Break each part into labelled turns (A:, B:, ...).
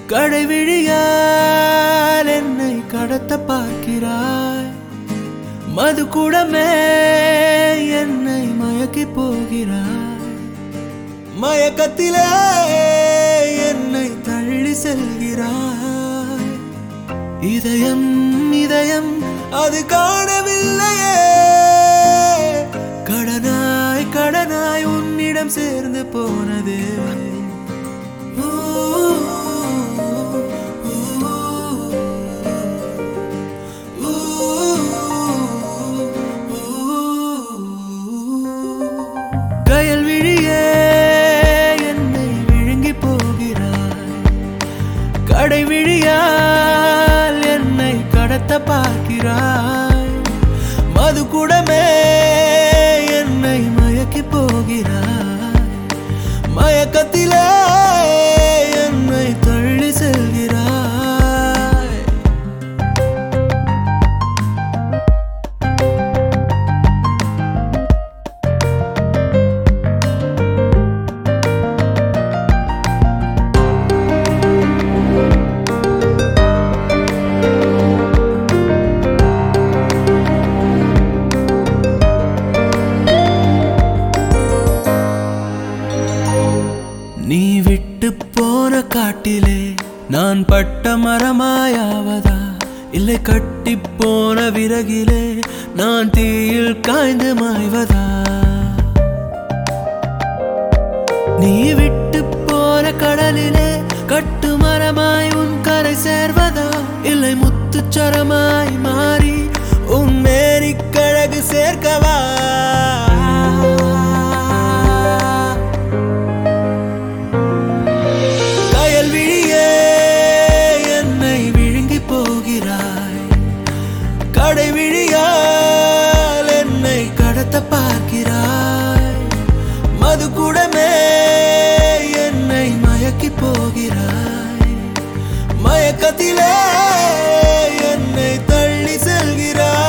A: கடைவிழியால் என்னை கடத்த பார்க்கிறாய் மது கூடமே என்னை மயக்கி போகிறாய் மயக்கத்திலே என்னை தள்ளி செல்கிறாய் இதயம் இதயம் அது காணவில்லையே கடனாய் கடனாய் உன்னிடம் சேர்ந்து போனதே ஊ, ஊ, ஊ, கயல் விழியே என்னை விழுங்கி போகிறாய் கடை விழியால் என்னை கடத்த பார்க்கிறாய் மது கூடமே என்னை மயக்கி போகிறாய் மயக்கத்திலே என்னை தள்ளி செல்கிறாய் நீ விட்டு போன காட்டிலே நான் பட்ட மரமாயாவதா இல்லை கட்டி போன விறகிலே நான் தீயில் காய்ந்து மாய்வதா நீ விட்டு போன கடலிலே கட்டு மரமாய் உன் கரை சேர்வதா இல்லை முத்துச்சரமாய் மாறி உன் மேரி கழகு சேர்க்கவா கயல் விழியே என்னை விழுங்கி போகிறாய் கடை விழியால் என்னை கடத்த பார்க்கிறாய் மது கூடமே என்னை மயக்கி போகிறாய் மயக்கத்திலே என்னை தள்ளி செல்கிறாய்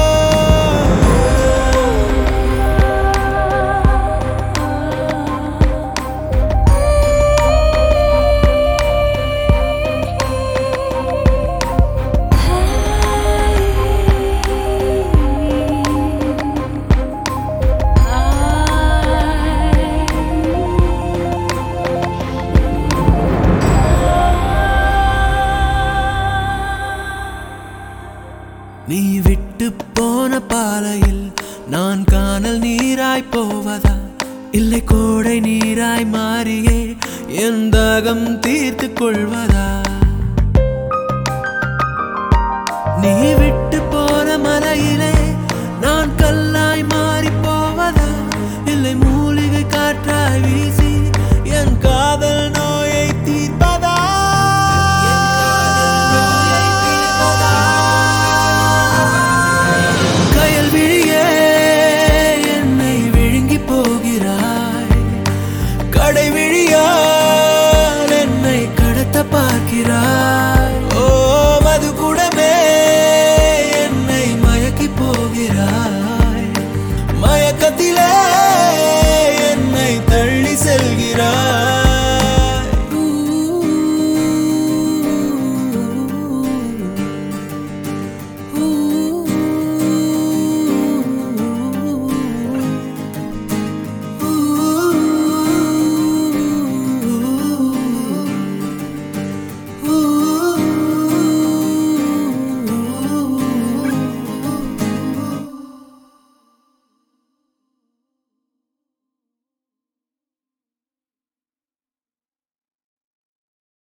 A: நீ விட்டு போன பாலையில் நான் காணல் நீராய் போவதா இல்லை கோடை நீராய் மாறியே என் தாகம் தீர்த்து கொள்வதா நீ விட்டு போன மலையிலே நான் கல்லாய் மாறி போவதா இல்லை மூலிகை காற்றாய் வீசி என் காதல் நோயை தீர்ப்பதா கயல் விழியே என்னை விழுங்கி போகிறாய் கடை விழியால் என்னை கடத்த பார்க்கிறாய் ஓ மது கூடமே என்னை மயக்கி போகிறாய் மயக்கத்திலே என்னை தள்ளி செல்கிறாய்